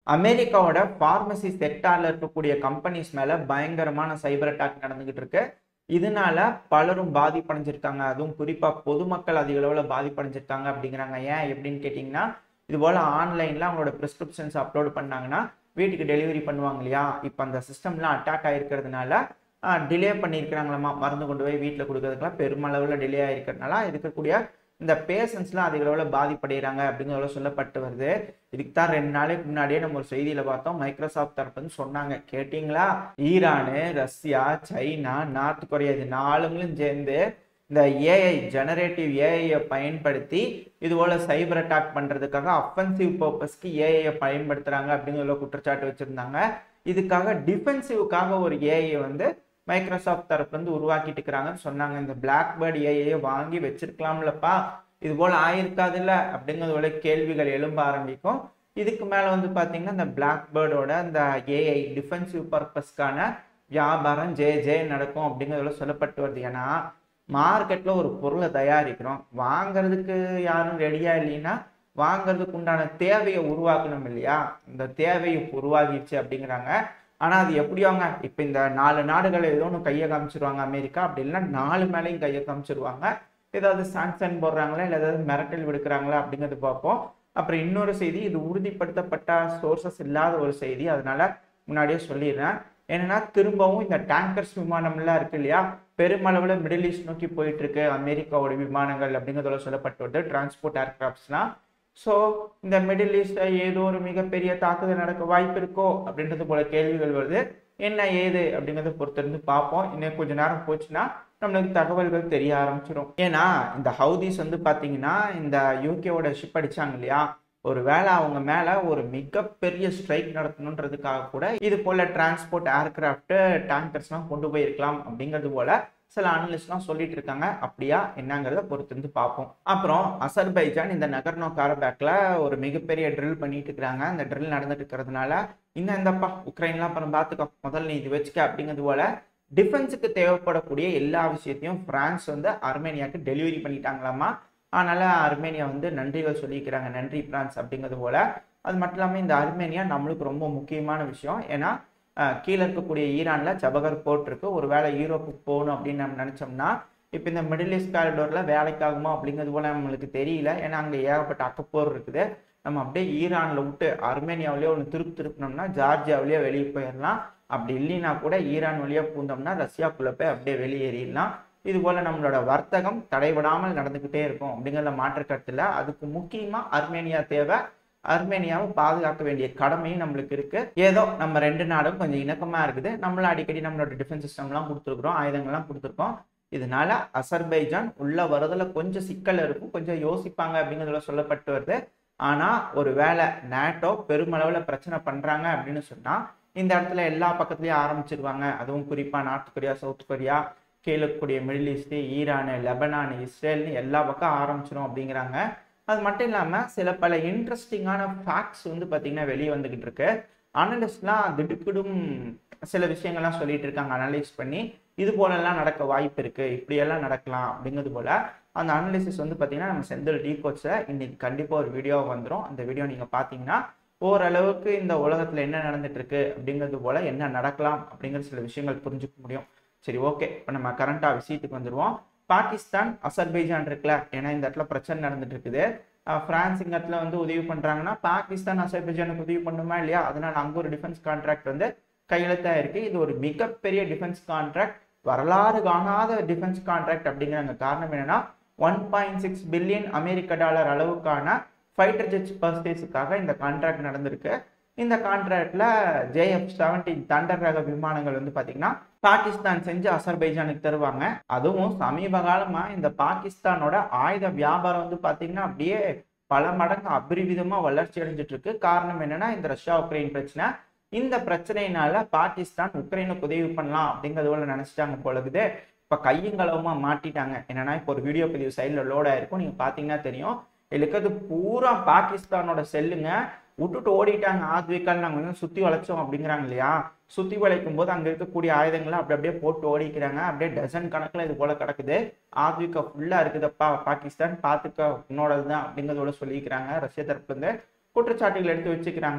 அமெரிக்காவோட ஃபார்மசி செக்டார்ல இருக்கக்கூடிய கம்பெனிஸ் மேல பயங்கரமான சைபர் அட்டாக் நடந்துகிட்டு இருக்கு இதனால பலரும் பாதிப்படைஞ்சிருக்காங்க அதுவும் குறிப்பா பொதுமக்கள் அதிக அளவில் பாதிப்படைஞ்சிருக்காங்க அப்படிங்கிறாங்க ஏன் எப்படின்னு கேட்டிங்கன்னா இது போல ஆன்லைன்ல அவங்களோட ப்ரிஸ்கிரிப்ஷன்ஸ் அப்லோட் பண்ணாங்கன்னா வீட்டுக்கு டெலிவரி பண்ணுவாங்க இல்லையா இப்போ அந்த சிஸ்டம்லாம் அட்டாக் ஆயிருக்கிறதுனால டிலே பண்ணியிருக்கிறாங்களாமா மருந்து கொண்டு போய் வீட்டில் கொடுக்கறதுக்குலாம் பெருமளவில் டிலே ஆயிருக்கிறதுனால இருக்கக்கூடிய இந்த பேஷண்ட்ஸ்லாம் அதிக அளவில் பாதிப்படைகிறாங்க அப்படிங்கிறத சொல்லப்பட்டு வருது இதுக்கு தான் ரெண்டு நாளைக்கு முன்னாடியே நம்ம ஒரு செய்தியில் பார்த்தோம் மைக்ரோசாஃப்ட் தரப்புன்னு சொன்னாங்க கேட்டிங்களா Iran Russia China North Korea இது நாலுங்களும் சேர்ந்து இந்த ஏஐ ஜெனரேட்டிவ் ஏஐயை பயன்படுத்தி இது போல சைபர் அட்டாக் பண்ணுறதுக்காக அஃபென்சிவ் பர்பஸ்க்கு ஏஐயை பயன்படுத்துகிறாங்க அப்படிங்கிற குற்றச்சாட்டு வச்சுருந்தாங்க இதுக்காக டிஃபென்சிவ்க்காக ஒரு ஏஐ வந்து மைக்ரோசாஃப்ட் தரப்புலேருந்து உருவாக்கிட்டு இருக்கிறாங்கன்னு சொன்னாங்க இந்த பிளாக்பேர்ட் ஏஐயை வாங்கி வச்சிருக்கலாம்லப்பா இது போல் ஆயிருக்காதுல்ல அப்படிங்கிறதோட கேள்விகள் எழும்ப ஆரம்பிக்கும் இதுக்கு மேலே வந்து பார்த்தீங்கன்னா இந்த பிளாக்பேர்டோட இந்த ஏஐ டிஃபென்சிவ் பர்பஸ்க்கான வியாபாரம் ஜே ஜே நடக்கும் அப்படிங்கிறதுல சொல்லப்பட்டு வருது ஏன்னா மார்க்கெட்டில் ஒரு பொருளை தயாரிக்கிறோம் வாங்குறதுக்கு யாரும் ரெடியா இல்லைன்னா வாங்குறதுக்கு உண்டான தேவையை உருவாக்கணும் இல்லையா இந்த தேவையை உருவாகிடுச்சு அப்படிங்கிறாங்க ஆனால் அது எப்படியாங்க இப்போ இந்த நாலு நாடுகள் ஏதோ ஒன்று கையை காமிச்சிருவாங்க அமெரிக்கா அப்படி இல்லைன்னா நாலு மேலேயும் கையை காமிச்சிருவாங்க ஏதாவது சாங்ஷன் போடுறாங்களா இல்லை ஏதாவது மிரட்டல் விடுக்கிறாங்களா அப்படிங்கிறது பார்ப்போம் அப்புறம் இன்னொரு செய்தி இது உறுதிப்படுத்தப்பட்ட சோர்சஸ் இல்லாத ஒரு செய்தி அதனால முன்னாடியே சொல்லிடுறேன் என்னன்னா திரும்பவும் இந்த டேங்கர்ஸ் விமானம்லாம் இருக்கு இல்லையா பெருமளவில் மிடில் ஈஸ்ட் நோக்கி போயிட்டு இருக்கு அமெரிக்காவோட விமானங்கள் அப்படிங்கிறதோட சொல்லப்பட்டு வருது டிரான்ஸ்போர்ட் ஏர்கிராஃப்ட்ஸ்லாம் ஸோ இந்த மிடில் ஈஸ்ட்ல ஏதோ ஒரு மிகப்பெரிய தாக்குதல் நடக்க வாய்ப்பு இருக்கோ அப்படின்றது போல கேள்விகள் வருது என்ன ஏது அப்படிங்கிறத பொறுத்திருந்து பார்ப்போம் இன்னும் கொஞ்ச நேரம் போச்சுன்னா நம்மளுக்கு தகவல்கள் தெரிய ஆரம்பிச்சிடும் ஏன்னா இந்த ஹவுதிஸ் வந்து பார்த்தீங்கன்னா இந்த யூகேவோட ஷிப் அடிச்சாங்க இல்லையா ஒரு வேளை அவங்க மேலே ஒரு மிகப்பெரிய ஸ்ட்ரைக் நடத்தணுன்றதுக்காக கூட இது போல டிரான்ஸ்போர்ட் ஏர்கிராஃப்ட் டேங்கர்ஸ்லாம் கொண்டு போயிருக்கலாம் அப்படிங்கிறது போல சில அனலிஸ்ட்லாம் சொல்லிட்டு இருக்காங்க அப்படியா என்னங்கிறத பொறுத்திருந்து பார்ப்போம் அப்புறம் அசர்பைஜான் இந்த நகர்னோ காரபேக்ல ஒரு மிகப்பெரிய ட்ரில் பண்ணிட்டு இருக்கிறாங்க அந்த ட்ரில் நடந்துட்டு இருக்கிறதுனால இன்னும் இந்தப்பா உக்ரைன்லாம் அப்புறம் பார்த்துக்கோ முதல்ல நீ இது வச்சுக்க அப்படிங்கிறது போல டிஃபென்ஸுக்கு தேவைப்படக்கூடிய எல்லா விஷயத்தையும் பிரான்ஸ் வந்து அர்மேனியாவுக்கு டெலிவரி பண்ணிட்டாங்களாமா அதனால அர்மேனியா வந்து நன்றிகள் சொல்லிக்கிறாங்க நன்றி பிரான்ஸ் அப்படிங்கிறது போல அது மட்டும் இல்லாமல் இந்த அர்மேனியா நம்மளுக்கு ரொம்ப முக்கியமான விஷயம் ஏன்னா கீழே இருக்கக்கூடிய ஈரானில் ஜபகர் போர்ட் இருக்கு ஒரு வேளை யூரோப்புக்கு போகணும் அப்படின்னு நம்ம நினச்சோம்னா இப்போ இந்த மிடில் ஈஸ்ட் காரிடோரில் வேலைக்காகுமா அப்படிங்கிறது போல நம்மளுக்கு தெரியல ஏன்னா அங்கே ஏகப்பட்ட அக்கப்போர் இருக்குது நம்ம அப்படியே ஈரானில் விட்டு அர்மேனியாவிலேயே ஒன்று திருப்பி திருப்பினோம்னா ஜார்ஜியாவிலேயே வெளியே போயிடலாம் அப்படி இல்லைன்னா கூட ஈரான் வழியாக பூந்தோம்னா ரஷ்யாக்குள்ளே போய் அப்படியே வெளியேறிடலாம் இது போல் நம்மளோட வர்த்தகம் தடைபடாமல் நடந்துக்கிட்டே இருக்கும் அப்படிங்கிறத மாற்று கருத்தில் அதுக்கு முக்கியமாக அர்மேனியா தேவை அர்மேனியாவை பாதுகாக்க வேண்டிய கடமையும் நம்மளுக்கு இருக்கு ஏதோ நம்ம ரெண்டு நாடும் கொஞ்சம் இணக்கமா இருக்குது நம்மளும் அடிக்கடி நம்மளோட டிஃபென்ஸ் சிஸ்டம்லாம் கொடுத்துருக்குறோம் ஆயுதங்கள்லாம் கொடுத்துருக்கோம் இதனால அசர்பைஜான் உள்ள வரதுல கொஞ்சம் சிக்கல் இருக்கும் கொஞ்சம் யோசிப்பாங்க அப்படிங்கிறதுல சொல்லப்பட்டு வருது ஆனா ஒரு வேளை நேட்டோ பெருமளவுல பிரச்சனை பண்றாங்க அப்படின்னு சொன்னா இந்த இடத்துல எல்லா பக்கத்துலயும் ஆரம்பிச்சிருவாங்க அதுவும் குறிப்பா நார்த் கொரியா சவுத் கொரியா கீழே இருக்கக்கூடிய மிடில் ஈஸ்ட் ஈரானு லெபனான் இஸ்ரேல்னு எல்லா பக்கம் ஆரம்பிச்சிடும் அப்படிங்கிறாங்க அது மட்டும் இல்லாமல் சில பல இன்ட்ரெஸ்டிங்கான ஃபேக்ட்ஸ் வந்து பார்த்திங்கன்னா வெளியே வந்துக்கிட்டு இருக்கு அனலிஸ்ட்லாம் திடுக்கிடும் சில விஷயங்கள்லாம் சொல்லிட்டு இருக்காங்க அனலைஸ் பண்ணி இது போலெல்லாம் நடக்க வாய்ப்பு இருக்கு இப்படியெல்லாம் நடக்கலாம் அப்படிங்கிறது போல அந்த அனலிசிஸ் வந்து பார்த்தீங்கன்னா நம்ம செந்தில் டீ கோச்சில் இன்னைக்கு கண்டிப்பாக ஒரு வீடியோ வந்துடும் அந்த வீடியோ நீங்கள் பார்த்தீங்கன்னா ஓரளவுக்கு இந்த உலகத்தில் என்ன நடந்துட்டு இருக்கு அப்படிங்கிறது போல என்ன நடக்கலாம் அப்படிங்கிற சில விஷயங்கள் புரிஞ்சுக்க முடியும் சரி ஓகே இப்போ நம்ம கரண்டாக விஷயத்துக்கு வந்துடுவோம் பாகிஸ்தான் அசர்பைஜான் இருக்குல்ல ஏன்னா இந்த இடத்துல பிரச்சனை நடந்துட்டு இருக்குது பிரான்ஸ் இந்த இடத்துல வந்து உதவி பண்றாங்கன்னா பாகிஸ்தான் அசர்பைஜானுக்கு உதவி பண்ணுமா இல்லையா அதனால அங்க ஒரு டிஃபென்ஸ் கான்ட்ராக்ட் வந்து கையெழுத்தா இருக்கு இது ஒரு மிகப்பெரிய டிஃபென்ஸ் கான்ட்ராக்ட் வரலாறு காணாத டிஃபென்ஸ் கான்ட்ராக்ட் அப்படிங்கிற காரணம் என்னன்னா ஒன் பாயிண்ட் சிக்ஸ் பில்லியன் அமெரிக்க டாலர் அளவுக்கான ஃபைட்டர் ஜெட்ஸ் பர்சேஸுக்காக இந்த கான்ட்ராக்ட் நடந்திருக்கு இந்த கான்ட்ராக்ட்ல ஜேஎஃப் செவன்டீன் தண்டர் ரக விமானங்கள் வந்து பாத்தீங்கன்னா பாகிஸ்தான் செஞ்சு அசர்பைஜானுக்கு தருவாங்க அதுவும் சமீப காலமா இந்த பாகிஸ்தானோட ஆயுத வியாபாரம் வந்து பாத்தீங்கன்னா அப்படியே பல மடங்கு அபரிவிதமா வளர்ச்சி அடைஞ்சிட்டு இருக்கு காரணம் என்னன்னா இந்த ரஷ்யா உக்ரைன் பிரச்சனை இந்த பிரச்சனையினால பாகிஸ்தான் உக்ரைனுக்கு உதவி பண்ணலாம் அப்படிங்கிறது போல நினைச்சிட்டாங்க போலகுது இப்ப கையங்களவுமா மாட்டிட்டாங்க என்னன்னா இப்போ ஒரு வீடியோ பதிவு சைடில் லோட் ஆயிருக்கும் நீங்க பாத்தீங்கன்னா தெரியும் இருக்கிறது பூரா பாகிஸ்தானோட செல்லுங்க விட்டுட்டு ஓடிட்டாங்க ஆத்விக்கால் நாங்கள் வந்து சுற்றி வளைச்சோம் அப்படிங்கிறாங்க இல்லையா சுற்றி வளைக்கும் போது அங்கே இருக்கக்கூடிய ஆயுதங்களை அப்படி அப்படியே போட்டு ஓடிக்கிறாங்க அப்படியே டசன் கணக்கில் இது போல கிடக்குது ஆத்விகா ஃபுல்லாக இருக்குதப்பா பாகிஸ்தான் பார்த்துக்க உன்னோடது தான் அப்படிங்கிறதோட சொல்லிக்கிறாங்க ரஷ்ய தரப்புலேருந்து குற்றச்சாட்டுகள் எடுத்து வச்சுக்கிறாங்க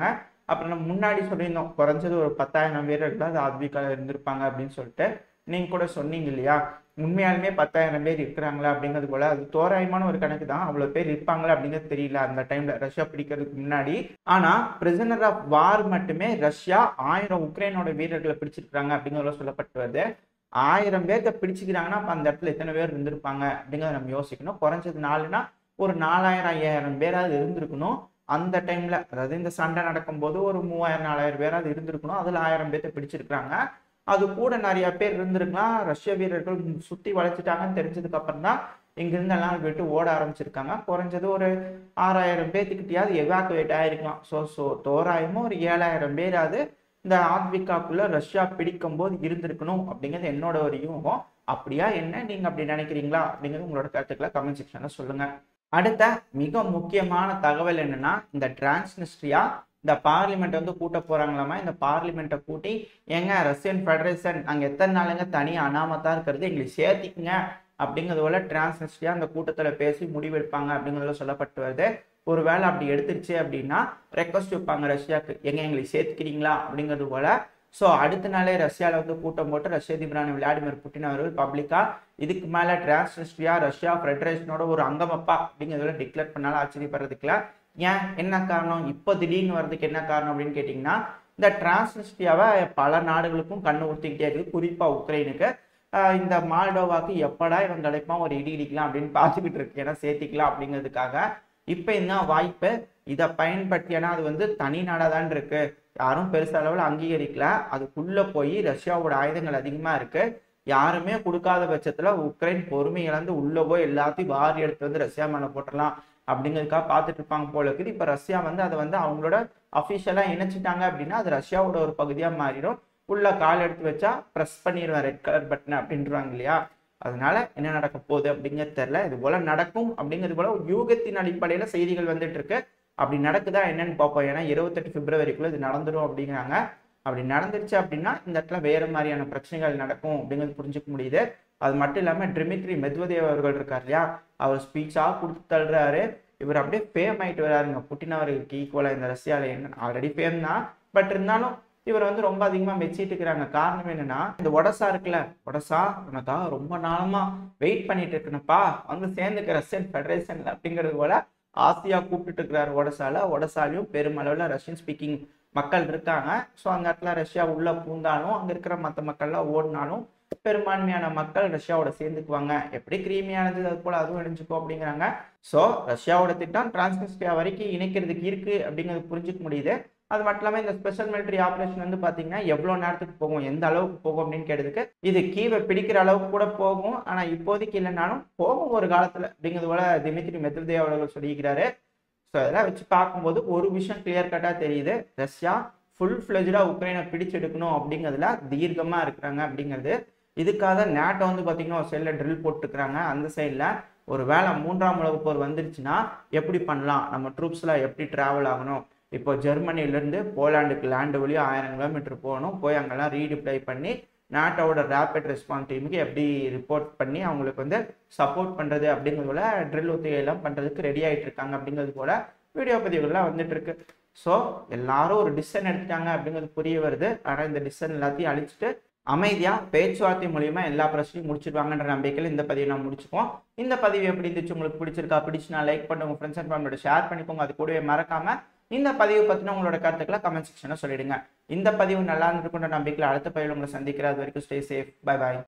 அப்புறம் நம்ம முன்னாடி சொல்லியிருந்தோம் குறைஞ்சது ஒரு பத்தாயிரம் வீரர்கள் அது ஆத்விகால இருந்திருப்பாங்க அப்படின்னு சொல்லிட்டு நீங்க கூட சொன்னீங்க இல்லையா உண்மையாலுமே பத்தாயிரம் பேர் இருக்கிறாங்களா அப்படிங்கிறது போல அது தோராயமான ஒரு கணக்கு தான் அவ்வளவு பேர் இருப்பாங்களா அப்படிங்கிறது தெரியல அந்த டைம்ல ரஷ்யா பிடிக்கிறதுக்கு முன்னாடி ஆனா பிரிசனர் ஆஃப் வார் மட்டுமே ரஷ்யா ஆயிரம் உக்ரைனோட வீரர்களை பிடிச்சிருக்காங்க அப்படிங்கிறத சொல்லப்பட்டு வருது ஆயிரம் பேர்த்த பிடிச்சிக்கிறாங்கன்னா அப்ப அந்த இடத்துல எத்தனை பேர் இருந்திருப்பாங்க அப்படிங்கிறத நம்ம யோசிக்கணும் குறைஞ்சது நாலுனா ஒரு நாலாயிரம் ஐயாயிரம் பேராவது இருந்திருக்கணும் அந்த டைம்ல அதாவது இந்த சண்டை நடக்கும்போது ஒரு மூவாயிரம் நாலாயிரம் பேராவது இருந்திருக்கணும் அதுல ஆயிரம் பேர்த்த பிடிச்சிருக்காங்க அது கூட நிறைய பேர் இருந்திருக்கலாம் ரஷ்ய வீரர்கள் சுத்தி வளைச்சிட்டாங்கன்னு தெரிஞ்சதுக்கு அப்புறம் தான் இங்கிருந்து எல்லாம் விட்டு ஓட ஆரம்பிச்சிருக்காங்க குறைஞ்சது ஒரு ஆறாயிரம் பேர்த்துக்கிட்டயாவது எவாக்குவேட் ஆயிருக்கலாம் ஸோ ஸோ தோராயமும் ஒரு ஏழாயிரம் பேராவது இந்த ஆத்விகாக்குள்ள ரஷ்யா பிடிக்கும் போது இருந்திருக்கணும் அப்படிங்கிறது என்னோட ஒரு யூகம் அப்படியா என்ன நீங்க அப்படி நினைக்கிறீங்களா அப்படிங்கிறது உங்களோட கருத்துக்களை கமெண்ட் செக்ஷன்ல சொல்லுங்க அடுத்த மிக முக்கியமான தகவல் என்னன்னா இந்த டிரான்ஸ்னிஸ்ட்ரியா இந்த பார்லிமெண்ட் வந்து கூட்ட போறாங்களாமா இந்த பார்லிமெண்ட்டை கூட்டி ஏங்க ரஷ்யன் ஃபெடரேஷன் அங்க எத்தனை நாளுங்க தனியாக அனாமத்தா இருக்கிறது எங்களுக்கு சேர்த்திக்குங்க அப்படிங்கிறது போல டிரான்ஸ்னிஸ்ட்ரியா அந்த கூட்டத்தில் பேசி முடிவெடுப்பாங்க அப்படிங்கிறதுல சொல்லப்பட்டு வருது ஒருவேளை அப்படி எடுத்துருச்சு அப்படின்னா ரெக்வஸ்ட் வைப்பாங்க ரஷ்யாவுக்கு எங்க எங்களுக்கு சேர்த்துக்கிறீங்களா அப்படிங்கிறது போல ஸோ அடுத்த நாளே ரஷ்யாவில் வந்து கூட்டம் போட்டு ரஷ்ய அதிபரான விளாடிமிர் புட்டின் அவர்கள் பப்ளிக்கா இதுக்கு மேலே டிரான்ஸ்னிஸ்ட்ரியா ரஷ்யா ஃபெடரேஷனோட ஒரு அங்கமப்பா அப்படிங்கிறதுல டிக்ளேர் பண்ணாலும் ஆச்சரியப்படுறதுக்குல ஏன் என்ன காரணம் இப்போ திடீர்னு வர்றதுக்கு என்ன காரணம் அப்படின்னு கேட்டிங்கன்னா இந்த டிரான்ஸ்னிஸ்ட்ரியாவை பல நாடுகளுக்கும் கண்ணு ஊற்றிக்கிட்டே இருக்குது குறிப்பாக உக்ரைனுக்கு ஆஹ் இந்த மால்டோவாக்கு எப்படா இவன் கிடைப்பான் ஒரு இடி இடிக்கலாம் அப்படின்னு பார்த்துக்கிட்டு இருக்கு ஏன்னா சேர்த்திக்கலாம் அப்படிங்கிறதுக்காக இப்போ என்ன வாய்ப்பு இதை பயன்படுத்தி ஏன்னா அது வந்து தனி நாடாக தான் இருக்கு யாரும் பெருச அளவில் அங்கீகரிக்கல அதுக்குள்ள போய் ரஷ்யாவோட ஆயுதங்கள் அதிகமாக இருக்கு யாருமே கொடுக்காத பட்சத்தில் உக்ரைன் பொறுமை இழந்து உள்ள போய் எல்லாத்தையும் வாரி எடுத்து வந்து ரஷ்யா மேலே போட்டுடலாம் அப்படிங்கிறதுக்காக பார்த்துட்டு இருப்பாங்க போல இருக்குது இப்போ ரஷ்யா வந்து அதை வந்து அவங்களோட அஃபிஷியலாக இணைச்சிட்டாங்க அப்படின்னா அது ரஷ்யாவோட ஒரு பகுதியாக மாறிடும் உள்ள கால் எடுத்து வச்சா ப்ரெஸ் பண்ணிடுவேன் ரெட் கலர் பட்டன் அப்படின்றாங்க இல்லையா அதனால என்ன நடக்க போகுது அப்படிங்கிறது தெரியல இது போல நடக்கும் அப்படிங்கிறது போல ஒரு யூகத்தின் அடிப்படையில செய்திகள் வந்துட்டு இருக்கு அப்படி நடக்குதா என்னன்னு பார்ப்போம் ஏன்னா இருபத்தெட்டு பிப்ரவரிக்குள்ள இது நடந்துடும் அப்படிங்கிறாங்க அப்படி நடந்துருச்சு அப்படின்னா இந்த இடத்துல வேற மாதிரியான பிரச்சனைகள் நடக்கும் அப்படிங்கிறது புரிஞ்சுக்க முடியுது அது மட்டும் இல்லாம டிமிட்ரி மெத்வதேவ் அவர்கள் இருக்கார் இல்லையா அவர் ஸ்பீச்சா கொடுத்து தள்ளுறாரு இவர் அப்படியே ஃபேம் ஆயிட்டு வராருங்க புட்டின் அவருக்கு ஈக்குவலா இந்த ரஷ்யால என்ன ஆல்ரெடி ஃபேம் தான் பட் இருந்தாலும் இவர் வந்து ரொம்ப அதிகமா மெச்சிட்டு இருக்கிறாங்க காரணம் என்னன்னா இந்த ஒடசா இருக்குல்ல ஒடசா உனக்கா ரொம்ப நாளமா வெயிட் பண்ணிட்டு இருக்கனப்பா வந்து சேர்ந்துக்க ரஷ்யன் ஃபெடரேஷன்ல அப்படிங்கிறது போல ஆசையா கூப்பிட்டுட்டு இருக்கிறாரு ஒடசால ஒடசாலையும் பெருமளவுல ரஷ்யன் ஸ்பீக்கிங் மக்கள் இருக்காங்க ஸோ அந்த இடத்துல ரஷ்யா உள்ள பூந்தாலும் அங்க இருக்கிற மற்ற மக்கள்லாம் ஓடினாலும் பெரும்பான்மையான மக்கள் ரஷ்யாவோட சேர்ந்துக்குவாங்க எப்படி கிரீமியானது அது போல அதுவும் இணைஞ்சுக்கோ அப்படிங்கிறாங்க ஸோ ரஷ்யாவோட திட்டம் டிரான்ஸ்னிஸ்ட்ரியா வரைக்கும் இணைக்கிறதுக்கு இருக்கு அப்படிங்கிறது புரிஞ்சுக்க முடியுது அது மட்டும் இல்லாமல் இந்த ஸ்பெஷல் மிலிட்டரி ஆப்ரேஷன் வந்து பார்த்தீங்கன்னா எவ்வளோ நேரத்துக்கு போகும் எந்த அளவுக்கு போகும் அப்படின்னு கேட்டதுக்கு இது கீவை பிடிக்கிற அளவுக்கு கூட போகும் ஆனால் இப்போதைக்கு இல்லைனாலும் போகும் ஒரு காலத்தில் அப்படிங்கிறது போல திமித்ரி மெத்வதேவ் அவர்கள் சொல்லியிருக்கிறாரு ஸோ அதெல்லாம் வச்சு பார்க்கும்போது ஒரு விஷயம் கிளியர் கட்டாக தெரியுது ரஷ்யா ஃபுல் ஃப்ளெஜாக உக்ரைனை பிடிச்செடுக்கணும் அப்படிங்கிறதுல தீர்க்கமாக இருக்கிறாங்க அப்படிங்கிறது இதுக்காக நேட்டோ வந்து பார்த்தீங்கன்னா ஒரு சைடில் ட்ரில் போட்டுருக்குறாங்க அந்த சைடில் ஒரு வேளை மூன்றாம் உலகப் போர் வந்துருச்சுன்னா எப்படி பண்ணலாம் நம்ம ட்ரூப்ஸ்லாம் எப்படி ட்ராவல் ஆகணும் இப்போ ஜெர்மனிலேருந்து போலாண்டுக்கு லேண்டு வழியாக ஆயிரம் கிலோமீட்டர் போகணும் போய் அங்கெல்லாம் ரீடிப்ளை பண்ணி நாட்டோட ரேபிட் ரெஸ்பான்ஸ் டீமுக்கு எப்படி ரிப்போர்ட் பண்ணி அவங்களுக்கு வந்து சப்போர்ட் பண்ணுறது அப்படிங்கிறது போல ட்ரில் ஒத்திகையெல்லாம் பண்ணுறதுக்கு ரெடி ஆகிட்டு இருக்காங்க அப்படிங்கிறது போல வீடியோ பதிவுகள்லாம் வந்துட்டு இருக்கு ஸோ எல்லாரும் ஒரு டிசிஷன் எடுத்துட்டாங்க அப்படிங்கிறது புரிய வருது ஆனால் இந்த டிசிஷன் எல்லாத்தையும் அழிச்சிட்டு அமைதியா பேச்சுவார்த்தை மூலியமா எல்லா பிரச்சனையும் முடிச்சிருவாங்கன்ற நம்பிக்கையில் இந்த பதிவை நான் முடிச்சுப்போம் இந்த பதிவு எப்படி இருந்துச்சு உங்களுக்கு பிடிச்சிருக்கா பிடிச்சுனா லைக் பண்ணுங்க உங்க ஃப்ரெண்ட்ஸ் அண்ட் ஃபேமிலியோட ஷேர் பண்ணிக்கோங்க அது கூடவே மறக்காம இந்த பதிவு பத்தின உங்களோட கருத்துக்களை கமெண்ட் செக்ஷன்ல சொல்லிடுங்க இந்த பதிவு நல்லா இருந்திருக்குன்ற நம்பிக்கையில் அடுத்த பதிவில் உங்களை சந்திக்கிற அது வரைக்கும் ஸ்டே சேஃப் பை பாய்